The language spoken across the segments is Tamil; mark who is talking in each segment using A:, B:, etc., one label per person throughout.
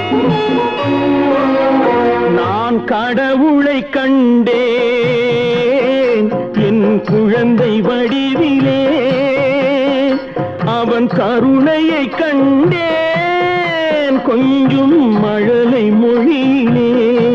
A: நான் கடவுளை கண்டேன் என் குழந்தை வடிவிலே அவன் கருணையை கண்டேன் கொஞ்சம் மழலை மொழியிலே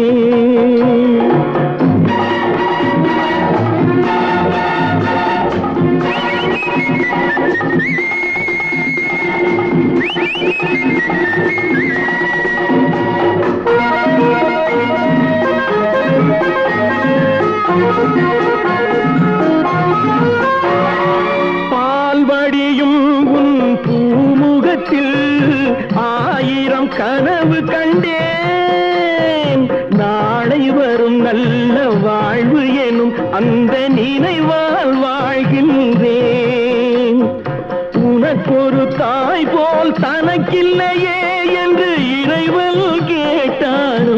A: பால் வடியும் உன் பூமுகத்தில் ஆயிரம் கனவு கண்டேன் நாளை வரும் நல்ல வாழ்வு எனும் அந்த நினைவால் வாழ்கின்றேன் உனக்கொரு தாய் போல் தனக்கில்லையே என்று இறைவன் கேட்டாரோ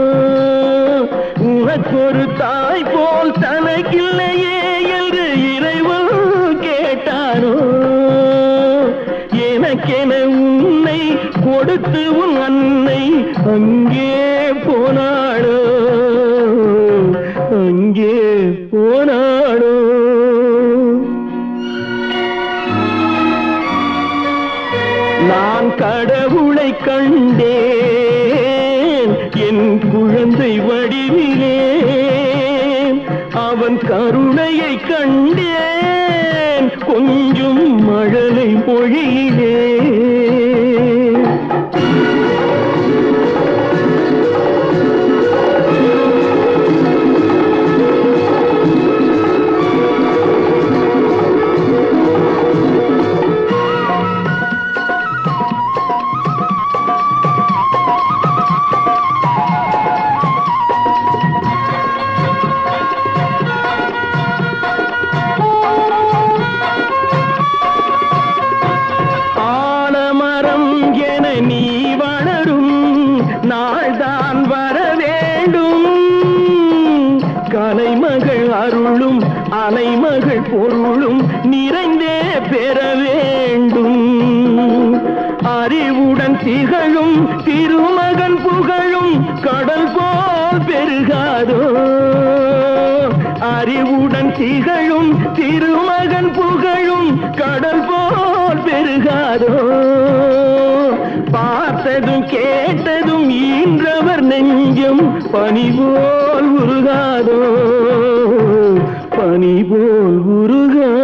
A: உனக்கொரு தாய் போல் தனக்கில்லையே என்று இறைவன் கேட்டாரோ எனக்கென உன்னை கொடுத்து உன் அன்னை அங்கே போனாடோ அங்கே போனாடோ நான் கடவுளை கண்டேன் என் குழந்தை வடிவிலே அவன் கருணையை கண்டேன் கொஞ்சம் மழலை மொழியிலே ஆலமரம் என நீ வளரும் நாள்தான் வர வேண்டும் கலைமகள் அருளும் அலைமகள் பொருளும் நிறைந்தே பெற வேண்டும் அறிவுடன் திகழும் திருமகன் புகழும் கடல் போல் பெருகாதோ அறிவுடன் திகழும் திருமகன் புகழும் கடல் போல் பெருகாதோ பார்த்ததும் கேட்டதும் ஈன்றவர் நெஞ்சம் பனி போல் உருகாதோ பனி போல் உருகாதோ